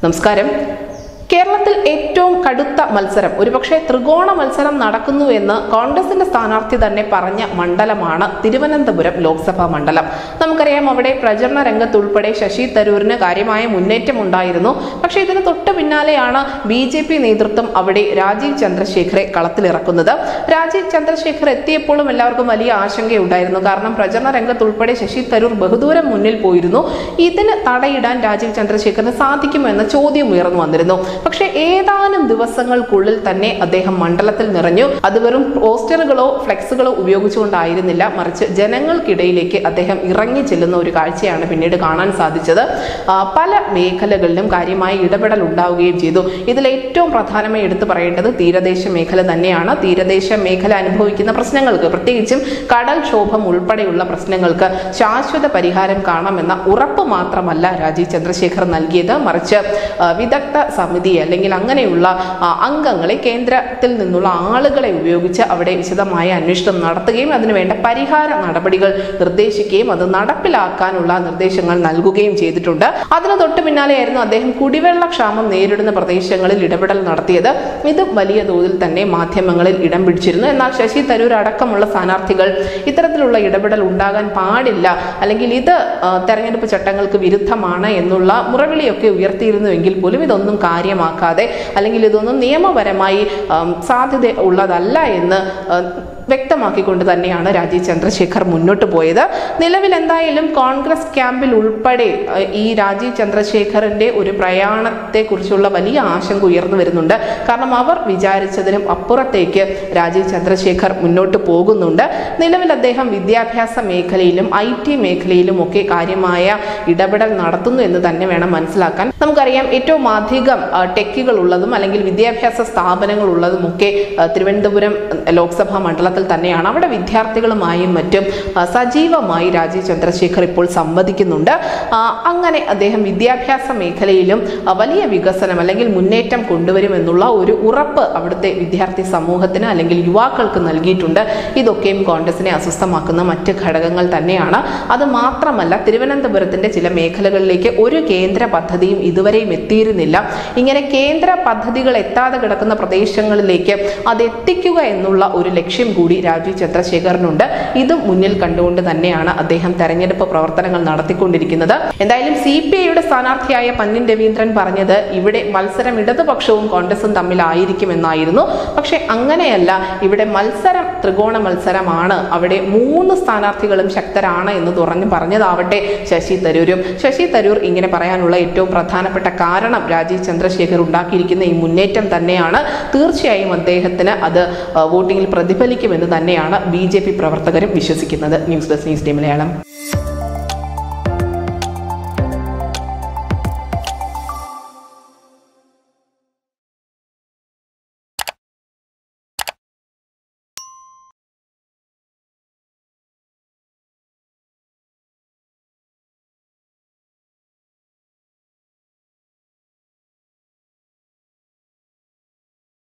നമസ്കാരം കേരളത്തിൽ ഏറ്റവും കടുത്ത മത്സരം ഒരുപക്ഷെ ത്രികോണ മത്സരം നടക്കുന്നു എന്ന് കോൺഗ്രസിന്റെ സ്ഥാനാർത്ഥി തന്നെ പറഞ്ഞ മണ്ഡലമാണ് തിരുവനന്തപുരം ലോക്സഭാ മണ്ഡലം നമുക്കറിയാം അവിടെ പ്രചരണ രംഗത്തുൾപ്പെടെ ശശി തരൂരിന് കാര്യമായ മുന്നേറ്റം ഉണ്ടായിരുന്നു പക്ഷേ ഇതിന് തൊട്ട് പിന്നാലെയാണ് ബി ജെ പി നേതൃത്വം അവിടെ രാജീവ് ചന്ദ്രശേഖരെ കളത്തിലിറക്കുന്നത് രാജീവ് ചന്ദ്രശേഖർ എത്തിയപ്പോഴും എല്ലാവർക്കും വലിയ ആശങ്കയുണ്ടായിരുന്നു കാരണം പ്രചരണ രംഗത്തുൾപ്പെടെ ശശി തരൂർ ബഹുദൂരം മുന്നിൽ പോയിരുന്നു ഇതിന് തടയിടാൻ രാജീവ് ചന്ദ്രശേഖറിന് സാധിക്കുമോ എന്ന ചോദ്യം ഉയർന്നു വന്നിരുന്നു പക്ഷേ ഏതാനും ദിവസങ്ങൾക്കുള്ളിൽ തന്നെ അദ്ദേഹം മണ്ഡലത്തിൽ നിറഞ്ഞു അത് വെറും പോസ്റ്ററുകളോ ഫ്ലെക്സുകളോ ഉപയോഗിച്ചുകൊണ്ടായിരുന്നില്ല മറിച്ച് ജനങ്ങൾക്കിടയിലേക്ക് അദ്ദേഹം ഇറങ്ങി ചെല്ലുന്ന ഒരു കാഴ്ചയാണ് പിന്നീട് കാണാൻ സാധിച്ചത് ആ, പല മേഖലകളിലും കാര്യമായ ഇടപെടൽ ഉണ്ടാവുകയും ചെയ്തു ഇതിൽ ഏറ്റവും പ്രധാനമായി എടുത്തു പറയേണ്ടത് തീരദേശ മേഖല തന്നെയാണ് തീരദേശ മേഖല അനുഭവിക്കുന്ന പ്രശ്നങ്ങൾക്ക് പ്രത്യേകിച്ചും കടൽ ക്ഷോഭം ഉൾപ്പെടെയുള്ള പ്രശ്നങ്ങൾക്ക് ശാശ്വത പരിഹാരം കാണാമെന്ന ഉറപ്പ് മാത്രമല്ല രാജീവ് ചന്ദ്രശേഖർ നൽകിയത് മറിച്ച് ആ, വിദഗ്ധ സമിതി അല്ലെങ്കിൽ അങ്ങനെയുള്ള ആ, അംഗങ്ങളെ കേന്ദ്രത്തിൽ നിന്നുള്ള ആളുകളെ ഉപയോഗിച്ച് അവിടെ വിശദമായ അന്വേഷണം നടത്തുകയും അതിനുവേണ്ട പരിഹാര നടപടികൾ നിർദ്ദേശിക്കുകയും അത് നടപ്പിലാക്കാനുള്ള നിർദ്ദേശങ്ങൾ നൽകുകയും ചെയ്തിട്ടുണ്ട് അതിന് തൊട്ട് പിന്നാലെയായിരുന്നു അദ്ദേഹം കുടിവെള്ള ക്ഷാമം നേരിടുന്ന പ്രദേശങ്ങളിൽ ഇടപെടൽ നടത്തിയത് ഇത് വലിയ തോതിൽ തന്നെ മാധ്യമങ്ങളിൽ ഇടം പിടിച്ചിരുന്നു എന്നാൽ ശശി തരൂർ അടക്കമുള്ള സ്ഥാനാർത്ഥികൾ ഇത്തരത്തിലുള്ള ഇടപെടൽ ഉണ്ടാകാൻ പാടില്ല അല്ലെങ്കിൽ ഇത് ആ, തെരഞ്ഞെടുപ്പ് ചട്ടങ്ങൾക്ക് വിരുദ്ധമാണ് എന്നുള്ള മുറവിളിയൊക്കെ ഉയർത്തിയിരുന്നുവെങ്കിൽ പോലും ഇതൊന്നും കാര്യമാക്കാതെ അല്ലെങ്കിൽ ഇതൊന്നും നിയമപരമായി ആം, സാധ്യത ഉള്ളതല്ല എന്ന് ആ, വ്യക്തമാക്കിക്കൊണ്ട് തന്നെയാണ് രാജീവ് ചന്ദ്രശേഖർ മുന്നോട്ട് പോയത് നിലവിൽ എന്തായാലും കോൺഗ്രസ് ക്യാമ്പിൽ ഉൾപ്പെടെ അഹ്, ഈ രാജീവ് ചന്ദ്രശേഖറിന്റെ ഒരു പ്രയാണത്തെക്കുറിച്ചുള്ള വലിയ ആശങ്ക ഉയർന്നു വരുന്നുണ്ട് കാരണം അവർ വിചാരിച്ചതിനും അപ്പുറത്തേക്ക് രാജീവ് ചന്ദ്രശേഖർ മുന്നോട്ട് പോകുന്നുണ്ട് നിലവിൽ അദ്ദേഹം വിദ്യാഭ്യാസ മേഖലയിലും ഐ ടി മേഖലയിലും ഒക്കെ കാര്യമായ ഇടപെടൽ നടത്തുന്നു എന്ന് തന്നെ വേണം മനസ്സിലാക്കാൻ നമുക്കറിയാം ഏറ്റവും അധികം ആ, ടെക്കുകൾ ഉള്ളതും അല്ലെങ്കിൽ വിദ്യാഭ്യാസ സ്ഥാപനങ്ങൾ ഉള്ളതും ഒക്കെ ആ, തിരുവനന്തപുരം ലോക്സഭാ മണ്ഡലത്തിൽ തന്നെയാണ് അവിടെ വിദ്യാർത്ഥികളുമായും മറ്റും ആ, സജീവമായി രാജീവ് ചന്ദ്രശേഖർ ഇപ്പോൾ സംവദിക്കുന്നുണ്ട് ആ, അങ്ങനെ അദ്ദേഹം വിദ്യാഭ്യാസ മേഖലയിലും ആ, വലിയ വികസനം അല്ലെങ്കിൽ മുന്നേറ്റം കൊണ്ടുവരുമെന്നുള്ള ഒരു ഉറപ്പ് അവിടുത്തെ വിദ്യാർത്ഥി സമൂഹത്തിന് അല്ലെങ്കിൽ യുവാക്കൾക്ക് നൽകിയിട്ടുണ്ട് ഇതൊക്കെയും കോൺഗ്രസിനെ അസ്വസ്ഥമാക്കുന്ന മറ്റ് ഘടകങ്ങൾ തന്നെയാണ് അത് മാത്രമല്ല തിരുവനന്തപുരത്തിന്റെ ചില മേഖലകളിലേക്ക് ഒരു കേന്ദ്ര പദ്ധതിയും ഇതുവരെയും എത്തിയിരുന്നില്ല ഇങ്ങനെ കേന്ദ്ര പദ്ധതികൾ എത്താതെ കിടക്കുന്ന പ്രദേശങ്ങളിലേക്ക് അത് എത്തിക്കുക എന്നുള്ള ഒരു ലക്ഷ്യം കൂടി രാജീവ് ചന്ദ്രശേഖറിനുണ്ട് ഇതും മുന്നിൽ കണ്ടുകൊണ്ട് തന്നെയാണ് അദ്ദേഹം തെരഞ്ഞെടുപ്പ് പ്രവർത്തനങ്ങൾ നടത്തിക്കൊണ്ടിരിക്കുന്നത് എന്തായാലും സി പി ഐയുടെ സ്ഥാനാർത്ഥിയായ പന്നിൻ രവീന്ദ്രൻ പറഞ്ഞത് ഇവിടെ മത്സരം ഇടതുപക്ഷവും കോൺഗ്രസും തമ്മിലായിരിക്കുമെന്നായിരുന്നു പക്ഷെ അങ്ങനെയല്ല ഇവിടെ മത്സരം ത്രികോണ മത്സരമാണ് അവിടെ മൂന്ന് സ്ഥാനാർത്ഥികളും ശക്തരാണ് എന്ന് തുറന്നു പറഞ്ഞതാവട്ടെ ശശി തരൂരും ശശി തരൂർ ഇങ്ങനെ പറയാനുള്ള ഏറ്റവും പ്രധാനപ്പെട്ട കാരണം രാജീവ് ചന്ദ്രശേഖർ ഉണ്ടാക്കിയിരിക്കുന്ന ഈ മുന്നേറ്റം തന്നെയാണ് തീർച്ചയായും അദ്ദേഹത്തിന് അത് ആ, വോട്ടിങ്ങിൽ പ്രതിഫലിക്കുമെന്ന് തന്നെയാണ് ബി പ്രവർത്തകരും വിശ്വസിക്കുന്നത് news desk news day Malayalam